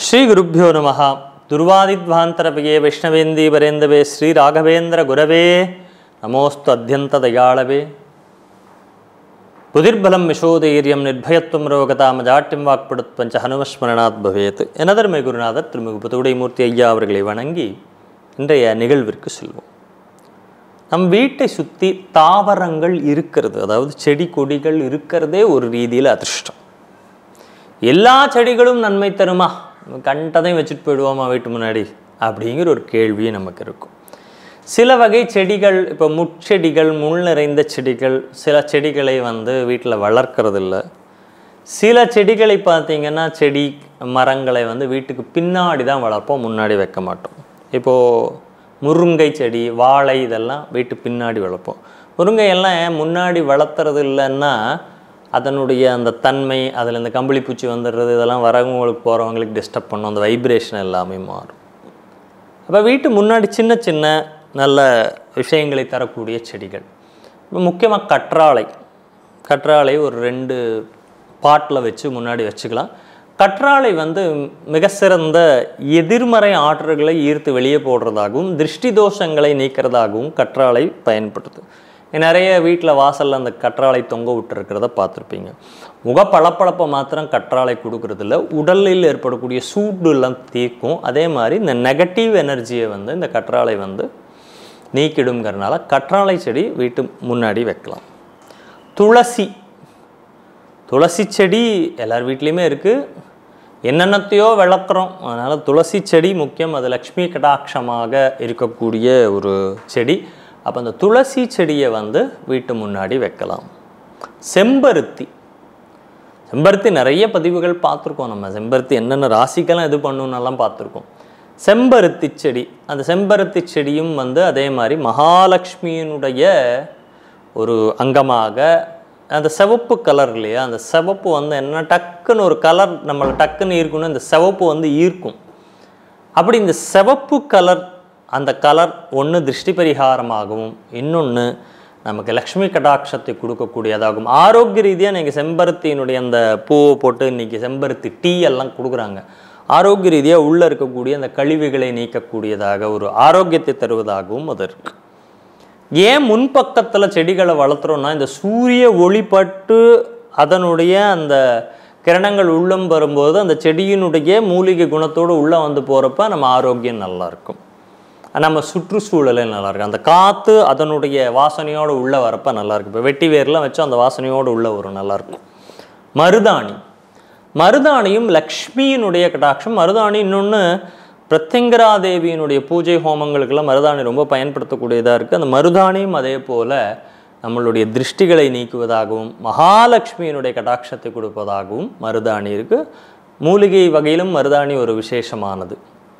ஸ்ரீகுருப்போ நம துர்வாதித்வாந்தரபியே வைஷ்ணவேந்தீவரேந்தவே ஸ்ரீ ராகவேந்திர குரவே நமோஸ்து அத்தியந்த தயாளவே புதிர்பலம் யசோதைரியம் நிர்பயத்துவம் ரோகதாமஜாட்டியம் வாக்படுத்வஞ்ச ஹனுமஸ்மரணாத் பவேத் எனதர்மை குருநாதர் திருமிகு புதுவுடைமூர்த்தி ஐயா அவர்களை வணங்கி இன்றைய நிகழ்விற்கு செல்வோம் நம் வீட்டை சுற்றி தாவரங்கள் இருக்கிறது அதாவது செடி கொடிகள் இருக்கிறதே ஒரு ரீதியில் அதிர்ஷ்டம் எல்லா செடிகளும் நன்மை தருமா நம்ம கண்டதையும் வச்சுட்டு போயிடுவோமா வீட்டு முன்னாடி அப்படிங்கிற ஒரு கேள்வி நமக்கு இருக்கும் சில வகை செடிகள் இப்போ முட்செடிகள் முள் நிறைந்த செடிகள் சில செடிகளை வந்து வீட்டில் வளர்க்கறது இல்ல சில செடிகளை பார்த்தீங்கன்னா செடி மரங்களை வந்து வீட்டுக்கு பின்னாடி தான் வளர்ப்போம் முன்னாடி வைக்க மாட்டோம் இப்போது முருங்கை செடி வாழை இதெல்லாம் வீட்டு பின்னாடி வளர்ப்போம் முருங்கை எல்லாம் ஏன் முன்னாடி வளர்த்துறது இல்லைன்னா அதனுடைய அந்த தன்மை அதில் இந்த கம்பளி பூச்சி வந்துடுறது இதெல்லாம் வரவங்களுக்கு போகிறவங்களுக்கு டிஸ்டர்ப் பண்ணும் அந்த வைப்ரேஷன் எல்லாமே மாறும் அப்போ வீட்டு முன்னாடி சின்ன சின்ன நல்ல விஷயங்களை தரக்கூடிய செடிகள் முக்கியமாக கற்றாழை கற்றாழை ஒரு ரெண்டு பாட்டில் வச்சு முன்னாடி வச்சுக்கலாம் கற்றாழை வந்து மிக சிறந்த எதிர்மறை ஆற்றல்களை ஈர்த்து வெளியே போடுறதாகவும் திருஷ்டி தோஷங்களை நீக்கிறதாகவும் கற்றாழை பயன்படுது நிறைய வீட்டில் வாசலில் அந்த கற்றாழை தொங்க விட்டுருக்கிறத பார்த்துருப்பீங்க முக பளப்பளப்பை மாத்திரம் கற்றாழை கொடுக்கறதில்ல உடலில் ஏற்படக்கூடிய சூடு எல்லாம் தீர்க்கும் அதே மாதிரி இந்த நெகட்டிவ் எனர்ஜியை வந்து இந்த கற்றாழை வந்து நீக்கிடுங்கிறனால கற்றாழை செடி வீட்டு முன்னாடி வைக்கலாம் துளசி துளசி செடி எல்லார் வீட்லேயுமே இருக்குது என்னென்னத்தையோ விளக்குறோம் அதனால் துளசி செடி முக்கியம் அது லக்ஷ்மி கடாட்சமாக இருக்கக்கூடிய ஒரு செடி அப்போ அந்த துளசி செடியை வந்து வீட்டு முன்னாடி வைக்கலாம் செம்பருத்தி செம்பருத்தி நிறைய பதிவுகள் பார்த்துருக்கோம் நம்ம செம்பருத்தி என்னென்ன ராசிக்கெல்லாம் இது பண்ணணுன்னெல்லாம் பார்த்துருக்கோம் செம்பருத்தி செடி அந்த செம்பருத்தி செடியும் வந்து அதே மாதிரி மகாலட்சுமியினுடைய ஒரு அங்கமாக அந்த சிவப்பு கலர் இல்லையா அந்த சிவப்பு வந்து என்ன டக்குன்னு ஒரு கலர் நம்மளை டக்குன்னு ஈர்க்கணும் இந்த சிவப்பு வந்து ஈர்க்கும் அப்படி இந்த சிவப்பு கலர் அந்த கலர் ஒன்று திருஷ்டி பரிகாரமாகவும் இன்னொன்று நமக்கு லக்ஷ்மி கடாட்சத்தை கொடுக்கக்கூடியதாகும் ஆரோக்கிய ரீதியாக நீங்கள் செம்பருத்தியினுடைய அந்த பூவை போட்டு இன்றைக்கி செம்பருத்தி டீ எல்லாம் கொடுக்குறாங்க ஆரோக்கிய ரீதியாக உள்ளே இருக்கக்கூடிய அந்த கழிவுகளை நீக்கக்கூடியதாக ஒரு ஆரோக்கியத்தை தருவதாகவும் அது இருக்குது ஏன் முன்பக்கத்தில் செடிகளை வளர்த்துறோம்னா இந்த சூரிய ஒளிப்பட்டு அதனுடைய அந்த கிரணங்கள் உள்ளம் வரும்போது அந்த செடியினுடைய மூலிகை குணத்தோடு உள்ளே வந்து போகிறப்ப நம்ம ஆரோக்கியம் நல்லா இருக்கும் நம்ம சுற்றுச்சூழலே நல்லா இருக்கும் அந்த காற்று அதனுடைய வாசனையோடு உள்ளே வரப்ப நல்லா இருக்கும் இப்போ வெட்டி வேர்லாம் வச்சு அந்த வாசனையோடு உள்ளே வரும் நல்லாயிருக்கும் மருதாணி மருதாணியும் லக்ஷ்மியினுடைய கடாட்சம் மருதாணி இன்னொன்று பிரத்யங்கரா தேவியினுடைய பூஜை ஹோமங்களுக்கெல்லாம் மருதாணி ரொம்ப பயன்படுத்தக்கூடியதாக இருக்குது அந்த மருதாணியும் அதே போல் நம்மளுடைய திருஷ்டிகளை நீக்குவதாகவும் மகாலட்சுமியினுடைய கடாட்சத்தை கொடுப்பதாகவும் மருதாணி இருக்குது மூலிகை வகையிலும் மருதாணி ஒரு விசேஷமானது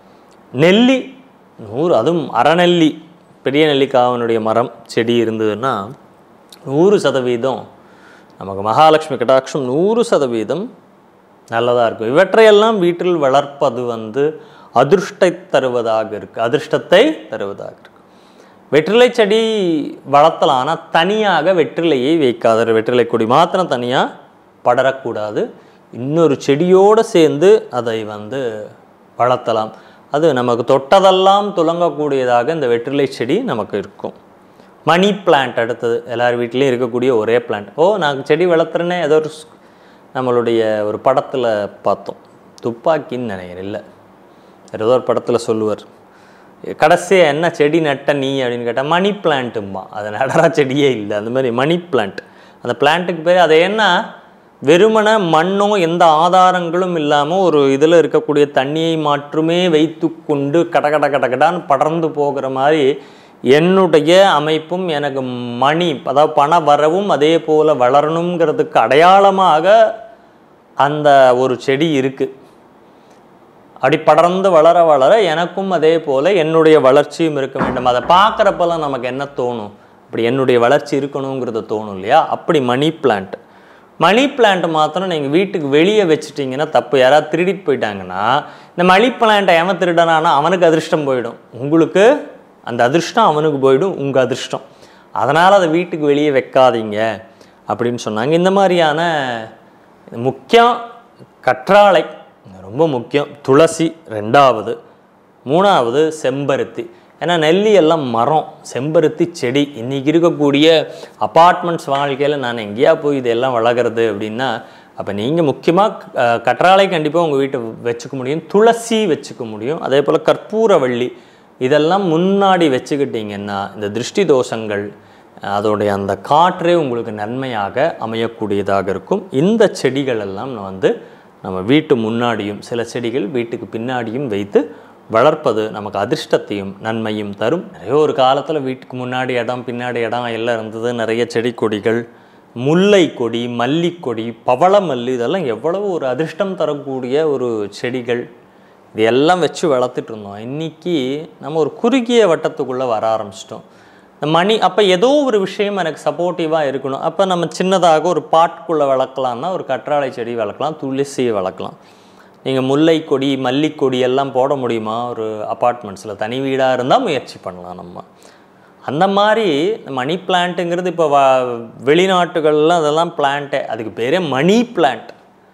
நெல்லி நூறு அதுவும் அறநெல்லி பெரிய நெல்லிக்காவனுடைய மரம் செடி இருந்ததுன்னா நூறு சதவீதம் நமக்கு மகாலட்சுமி கடாட்சம் நூறு சதவீதம் நல்லதாக இருக்கும் இவற்றையெல்லாம் வீட்டில் வளர்ப்பது வந்து அதிர்ஷ்டை தருவதாக இருக்குது அதிர்ஷ்டத்தை தருவதாக இருக்குது வெற்றிலை செடி வளர்த்தலாம் ஆனால் தனியாக வெற்றிலையை வைக்காத வெற்றிலை கொடி மாத்திரம் தனியாக படரக்கூடாது இன்னொரு செடியோடு சேர்ந்து அதை வந்து வளர்த்தலாம் அது நமக்கு தொட்டதெல்லாம் துலங்கக்கூடியதாக இந்த வெற்றிலை செடி நமக்கு இருக்கும் மணி பிளான்ட் அடுத்தது எல்லார் வீட்லேயும் இருக்கக்கூடிய ஒரே பிளான்ட் ஓ நான் செடி வளர்த்துறேனே ஏதோ ஒரு நம்மளுடைய ஒரு படத்தில் பார்த்தோம் துப்பாக்கின்னு நினைக்கிறேன் இல்லை ஏதோ ஒரு படத்தில் சொல்லுவார் கடைசியாக என்ன செடி நட்ட நீ அப்படின்னு கேட்டால் மணி பிளான்ட்டும்மா அது நடரா செடியே இல்லை அந்த மாதிரி மணி பிளான்ட் அந்த பிளான்ட்டுக்கு பேர் அது என்ன வெறுமன மண்ணோ எந்த ஆதாரங்களும் இல்லாமல் ஒரு இதில் இருக்கக்கூடிய தண்ணியை மாற்றுமே வைத்து கொண்டு கட கட கட கடான்னு படர்ந்து போகிற மாதிரி என்னுடைய அமைப்பும் எனக்கு மணி அதாவது பண வரவும் அதே போல் வளரணுங்கிறதுக்கு அடையாளமாக அந்த ஒரு செடி இருக்குது அப்படி படர்ந்து வளர வளர எனக்கும் அதே போல் என்னுடைய வளர்ச்சியும் இருக்க வேண்டும் அதை பார்க்குறப்பெல்லாம் நமக்கு என்ன தோணும் அப்படி என்னுடைய வளர்ச்சி இருக்கணுங்கிறது தோணும் இல்லையா அப்படி மணி பிளான்ட் மணி பிளான்ட் மாத்திரம் நீங்கள் வீட்டுக்கு வெளியே வச்சுட்டிங்கன்னா தப்பு யாராவது திருடிட்டு போயிட்டாங்கன்னா இந்த மணி பிளான்ட்டை எவன் திருடனானா அவனுக்கு அதிர்ஷ்டம் போயிடும் உங்களுக்கு அந்த அதிர்ஷ்டம் அவனுக்கு போயிடும் உங்கள் அதிர்ஷ்டம் அதனால் அதை வீட்டுக்கு வெளியே வைக்காதீங்க அப்படின்னு சொன்னாங்க இந்த மாதிரியான முக்கியம் கற்றாழை ரொம்ப முக்கியம் துளசி ரெண்டாவது மூணாவது செம்பருத்தி ஏன்னா நெல்லி எல்லாம் மரம் செம்பருத்தி செடி இன்றைக்கி இருக்கக்கூடிய அப்பார்ட்மெண்ட்ஸ் வாழ்க்கையில் நான் எங்கேயா போய் இதெல்லாம் வளர்க்குறது அப்படின்னா அப்போ நீங்கள் முக்கியமாக கற்றாழை கண்டிப்பாக உங்கள் வீட்டை வச்சுக்க முடியும் துளசி வச்சுக்க முடியும் அதே போல் கற்பூரவள்ளி இதெல்லாம் முன்னாடி வச்சுக்கிட்டிங்கன்னா இந்த திருஷ்டி தோஷங்கள் அதோடைய அந்த காற்றே உங்களுக்கு நன்மையாக அமையக்கூடியதாக இருக்கும் இந்த செடிகள் எல்லாம் நான் வந்து நம்ம வீட்டு முன்னாடியும் சில செடிகள் வீட்டுக்கு பின்னாடியும் வைத்து வளர்ப்பது நமக்கு அதிர்ஷ்டத்தையும் நன்மையும் தரும் நிறைய ஒரு காலத்தில் வீட்டுக்கு முன்னாடி இடம் பின்னாடி இடம் எல்லாம் இருந்தது நிறைய செடி கொடிகள் முல்லை கொடி மல்லிக்கொடி பவளமல்லி இதெல்லாம் எவ்வளவு ஒரு அதிர்ஷ்டம் தரக்கூடிய ஒரு செடிகள் இது எல்லாம் வச்சு வளர்த்துட்டு இருந்தோம் இன்னைக்கு நம்ம ஒரு குறுகிய வட்டத்துக்குள்ளே வர ஆரம்பிச்சிட்டோம் இந்த மணி அப்போ ஏதோ ஒரு விஷயம் எனக்கு சப்போர்ட்டிவாக இருக்கணும் அப்போ நம்ம சின்னதாக ஒரு பாட்டுக்குள்ளே வளர்க்கலாம்னா ஒரு கற்றாழை செடி வளர்க்கலாம் துளசியை வளர்க்கலாம் நீங்கள் முல்லை கொடி மல்லிக்கொடி எல்லாம் போட முடியுமா ஒரு அப்பார்ட்மெண்ட்ஸில் தனி வீடாக இருந்தால் முயற்சி பண்ணலாம் நம்ம அந்த மாதிரி மணி பிளான்ட்டுங்கிறது இப்போ வ வெளிநாட்டுகள்லாம் அதெல்லாம் பிளான்ட்டே அதுக்கு பேரே மணி பிளான்ட்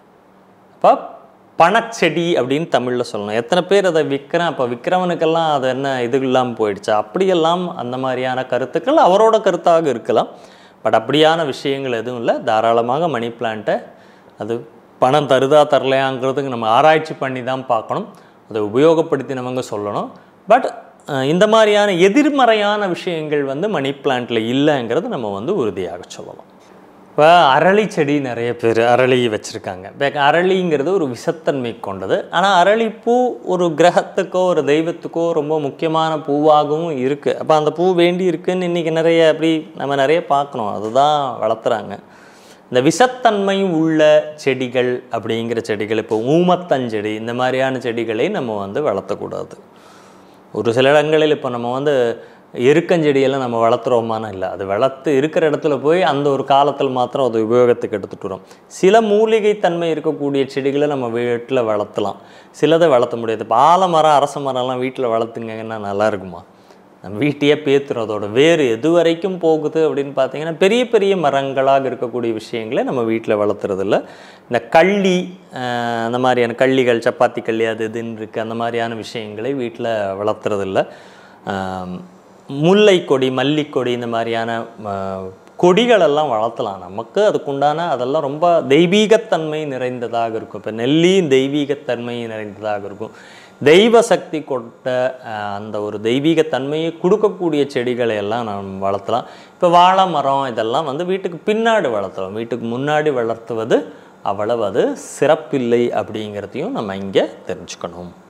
அப்போ பணச்செடி அப்படின்னு தமிழில் சொல்லணும் எத்தனை பேர் அதை விற்கிறேன் அப்போ விற்கிறவனுக்கெல்லாம் அது என்ன இது இல்லாமல் போயிடுச்சா அப்படியெல்லாம் அந்த மாதிரியான கருத்துக்கள் அவரோட கருத்தாக இருக்கலாம் பட் அப்படியான விஷயங்கள் எதுவும் இல்லை தாராளமாக மணி பிளான்ட்டை அது பணம் தருதா தரலையாங்கிறதுக்கு நம்ம ஆராய்ச்சி பண்ணி தான் பார்க்கணும் அதை உபயோகப்படுத்தினவங்க சொல்லணும் பட் இந்த மாதிரியான எதிர்மறையான விஷயங்கள் வந்து மணி பிளான்ட்டில் இல்லைங்கிறது நம்ம வந்து உறுதியாக சொல்லலாம் இப்போ அரளி செடி நிறைய பேர் அரளி வச்சுருக்காங்க இப்போ அரளிங்கிறது ஒரு விஷத்தன்மை கொண்டது ஆனால் அரளிப்பூ ஒரு கிரகத்துக்கோ ஒரு தெய்வத்துக்கோ ரொம்ப முக்கியமான பூவாகவும் இருக்குது அப்போ அந்த பூ வேண்டி இருக்குன்னு இன்றைக்கி நிறைய அப்படி நம்ம நிறைய பார்க்கணும் அதுதான் வளர்த்துறாங்க இந்த விஷத்தன்மை உள்ள செடிகள் அப்படிங்கிற செடிகள் இப்போ ஊமத்தஞ்செடி இந்த மாதிரியான செடிகளை நம்ம வந்து வளர்த்தக்கூடாது ஒரு சில இடங்களில் இப்போ நம்ம வந்து எருக்கஞ்செடியெல்லாம் நம்ம வளர்த்துறோமானா இல்லை அது வளர்த்து இருக்கிற இடத்துல போய் அந்த ஒரு காலத்தில் மாத்திரம் அது உபயோகத்துக்கு எடுத்துகிட்டு வரும் சில மூலிகை தன்மை இருக்கக்கூடிய செடிகளை நம்ம வீட்டில் வளர்த்தலாம் சிலதை வளர்த்த முடியாது இப்போ ஆலமரம் அரச மரம்லாம் வீட்டில் வளர்த்துங்கன்னா நல்லா இருக்குமா நம்ம வீட்டையே பேத்துரும் அதோட வேறு எது வரைக்கும் போகுது அப்படின்னு பார்த்தீங்கன்னா பெரிய பெரிய மரங்களாக இருக்கக்கூடிய விஷயங்களை நம்ம வீட்டில் வளர்த்துறதில்ல இந்த கள்ளி ஆஹ், அந்த மாதிரியான கள்ளிகள் சப்பாத்தி கள்ளி அது இதுன்னு இருக்குது அந்த மாதிரியான விஷயங்களை வீட்டில் வளர்த்துறதில்ல ஆம், முல்லை கொடி மல்லிக்கொடி இந்த மாதிரியான ஆஹ், கொடிகளெல்லாம் வளர்த்தலாம் நமக்கு அதுக்குண்டான அதெல்லாம் ரொம்ப தெய்வீகத்தன்மை நிறைந்ததாக இருக்கும் இப்போ நெல்லியும் தெய்வீகத்தன்மை நிறைந்ததாக இருக்கும் தெய்வ சக்தி கொண்ட ஆஹ், அந்த ஒரு தெய்வீகத்தன்மையை கொடுக்கக்கூடிய செடிகளை எல்லாம் நாம் வளர்த்தலாம் இப்போ வாழை மரம் இதெல்லாம் வந்து வீட்டுக்கு பின்னாடி வளர்த்தலாம் வீட்டுக்கு முன்னாடி வளர்த்துவது அவ்வளவு அது சிறப்பில்லை அப்படிங்கிறதையும் நம்ம இங்கே தெரிஞ்சுக்கணும்